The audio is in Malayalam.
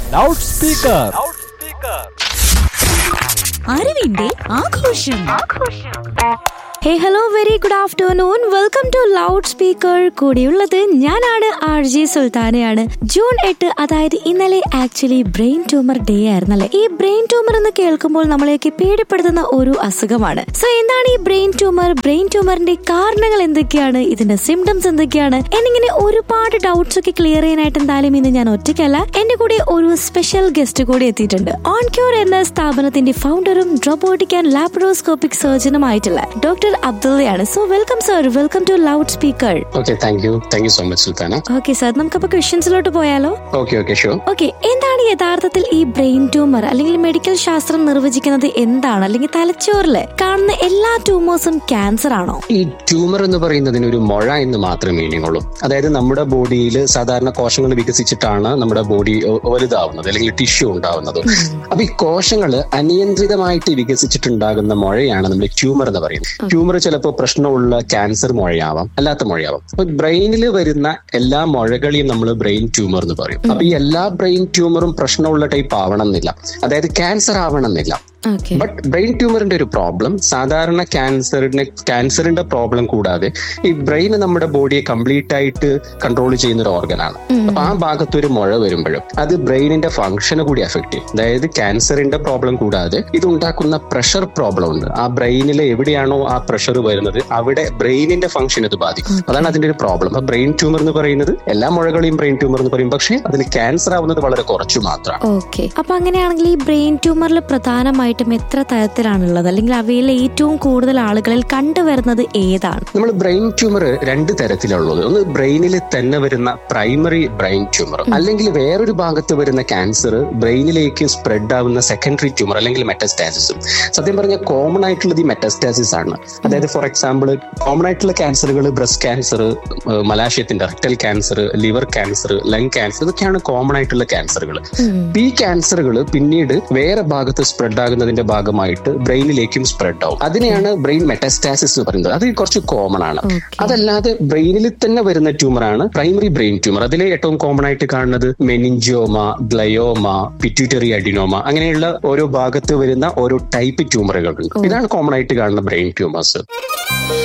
ലൗഡ് സ്പീക്കർ അറിവിന്റെ ആഘോഷം hey hello very good afternoon welcome to loud speaker കൂടിയുള്ളത് ഞാനാണ് ആർ ജി സുൽത്താനയാണ് ജൂൺ എട്ട് അതായത് ഇന്നലെ ആക്ച്വലി ബ്രെയിൻ ട്യൂമർ ഡേ ആയിരുന്നല്ലേ ഈ ബ്രെയിൻ ട്യൂമർ എന്ന് കേൾക്കുമ്പോൾ നമ്മളെയൊക്കെ പേടിപ്പെടുത്തുന്ന ഒരു അസുഖമാണ് സോ എന്താണ് ഈ ബ്രെയിൻ ട്യൂമർ ബ്രെയിൻ ട്യൂമറിന്റെ കാരണങ്ങൾ എന്തൊക്കെയാണ് ഇതിന്റെ സിംറ്റംസ് എന്തൊക്കെയാണ് എന്നിങ്ങനെ ഒരുപാട് ഡൗട്ട്സ് ഒക്കെ ക്ലിയർ ചെയ്യാനായിട്ട് എന്തായാലും ഇന്ന് ഞാൻ ഒറ്റയ്ക്കല്ല എന്റെ കൂടെ ഒരു സ്പെഷ്യൽ ഗസ്റ്റ് കൂടി എത്തിയിട്ടുണ്ട് ഓൺ ക്യൂർ എന്ന സ്ഥാപനത്തിന്റെ ഫൗണ്ടറും ഡ്രോബോട്ടിക് ആൻഡ് ലാപ്രോസ്കോപ്പിക് സർജനുമായിട്ടുള്ള ഡോക്ടർ അബ്ദുള്ളയാണ് so welcome sir welcome to loud speaker okay thank you thank you so much Sultana okay sir നമുക്കപ്പോ ക്വസ്റ്റ്യൻസിലോട്ട് പോയാലോ ഓക്കെ ഓക്കെ ഷുവർ ഓക്കെ എന്താണ് യഥാർത്ഥത്തിൽ ഈ ബ്രെയിൻ ട്യൂമർ അല്ലെങ്കിൽ മെഡിക്കൽ ശാസ്ത്രം നിർവചിക്കുന്നത് എന്താണ് അല്ലെങ്കിൽ തലച്ചോറില് കാണുന്ന എല്ലാ ട്യൂമേഴ്സും ക്യാൻസർ ആണോ ഈ ട്യൂമർ എന്ന് പറയുന്നതിന് ഒരു മുഴ എന്ന് മാത്രമേ മീനിങ് ഉള്ളൂ അതായത് നമ്മുടെ ബോഡിയിൽ സാധാരണ കോശങ്ങൾ വികസിച്ചിട്ടാണ് നമ്മുടെ ബോഡി വലുതാവുന്നത് അല്ലെങ്കിൽ ടിഷ്യൂ ഉണ്ടാവുന്നത് അപ്പൊ ഈ കോശങ്ങൾ അനിയന്ത്രിതമായിട്ട് വികസിച്ചിട്ടുണ്ടാകുന്ന മുഴയാണ് നമ്മൾ ട്യൂമർ എന്ന് പറയുന്നത് ട്യൂമർ ചിലപ്പോൾ പ്രശ്നമുള്ള ക്യാൻസർ മുഴയാവാം അല്ലാത്ത മുഴയാവാം അപ്പൊ ബ്രെയിനിൽ വരുന്ന എല്ലാ മുഴകളെയും നമ്മൾ ബ്രെയിൻ ട്യൂമർ എന്ന് പറയും അപ്പൊ ഈ എല്ലാ ബ്രെയിൻ ട്യൂമറും പ്രശ്നമുള്ള ടൈപ്പ് ആവണം എന്നില്ല അതായത് ക്യാൻസർ ആവണം എന്നില്ല ഓക്കെ ബട്ട് ബ്രെയിൻ ട്യൂമറിന്റെ ഒരു പ്രോബ്ലം സാധാരണ ക്യാൻസറിന് ക്യാൻസറിന്റെ പ്രോബ്ലം കൂടാതെ ഈ ബ്രെയിൻ നമ്മുടെ ബോഡിയെ കംപ്ലീറ്റ് ആയിട്ട് കൺട്രോൾ ചെയ്യുന്ന ഒരു ഓർഗനാണ് അപ്പൊ ആ ഭാഗത്ത് ഒരു മുഴ വരുമ്പോഴും അത് ബ്രെയിനിന്റെ ഫംഗ്ഷന് കൂടി അഫക്ട് ചെയ്യും അതായത് ക്യാൻസറിന്റെ പ്രോബ്ലം കൂടാതെ ഇത് ഉണ്ടാക്കുന്ന പ്രഷർ പ്രോബ്ലം ഉണ്ട് ആ ബ്രെയിനിൽ എവിടെയാണോ ആ പ്രഷർ വരുന്നത് അവിടെ ബ്രെയിനിന്റെ ഫംഗ്ഷൻ ഇത് ബാധിക്കും അതാണ് അതിന്റെ ഒരു പ്രോബ്ലം അപ്പൊ ബ്രെയിൻ ട്യൂമർ എന്ന് പറയുന്നത് എല്ലാ മുഴകളെയും ബ്രെയിൻ ട്യൂമർ എന്ന് പറയും പക്ഷേ അതിൽ ക്യാൻസർ ആവുന്നത് വളരെ കുറച്ചു മാത്രമാണ് ഓക്കെ അപ്പൊ അങ്ങനെയാണെങ്കിൽ ഈ ബ്രെയിൻ ട്യൂമറിൽ പ്രധാനമായിട്ടും എത്ര തരത്തിലാണുള്ളത് അല്ലെങ്കിൽ അവയിൽ ഏറ്റവും കൂടുതൽ ആളുകളിൽ കണ്ടുവരുന്നത് ഏതാണ് നമ്മൾ ബ്രെയിൻ ട്യൂമർ രണ്ട് തരത്തിലുള്ളത് ഒന്ന് ബ്രെയിനിൽ തന്നെ വരുന്ന പ്രൈമറി ബ്രെയിൻ ട്യൂമർ അല്ലെങ്കിൽ വേറൊരു ഭാഗത്ത് വരുന്ന ക്യാൻസർ ബ്രെയിനിലേക്ക് സ്പ്രെഡ് ആവുന്ന സെക്കൻഡറി ട്യൂമർ അല്ലെങ്കിൽ മെറ്റസ്റ്റാസിസും സത്യം പറഞ്ഞാൽ കോമൺ ആയിട്ടുള്ളത് ഈ മെറ്റസ്റ്റാസിസ് ആണ് അതായത് ഫോർ എക്സാമ്പിൾ കോമൺ ആയിട്ടുള്ള ക്യാൻസറുകൾ ബ്രസ്റ്റ് ക്യാൻസർ മലാശയത്തിന്റെ rectal cancer liver cancer lung cancer ഇതൊക്കെയാണ് കോമൺ ആയിട്ടുള്ള ക്യാൻസറുകൾ ഈ ക്യാൻസറുകൾ പിന്നീട് വേറെ ഭാഗത്ത് സ്പ്രെഡ് ആകുന്നതിന്റെ ഭാഗമായിട്ട് ബ്രെയിനിലേക്കും സ്പ്രെഡ് ആവും അതിനെയാണ് ബ്രെയിൻ മെറ്റസ്റ്റാസിസ് എന്ന് പറയുന്നത് അത് കുറച്ച് കോമൺ ആണ് Okay. അതല്ലാതെ ബ്രെയിനിൽ തന്നെ വരുന്ന ട്യൂമറാണ് പ്രൈമറി ബ്രെയിൻ ട്യൂമർ അതിലെ ഏറ്റവും കോമൺ ആയിട്ട് കാണുന്നത് മെനിഞ്ചോമ ഗ്ലയോമ പിറ്റ്യൂട്ടറി അഡിനോമ അങ്ങനെയുള്ള ഓരോ ഭാഗത്ത് വരുന്ന ഓരോ ടൈപ്പ് ട്യൂമറുകളുണ്ട് ഇതാണ് കോമൺ ആയിട്ട് കാണുന്ന ബ്രെയിൻ ട്യൂമേഴ്സ്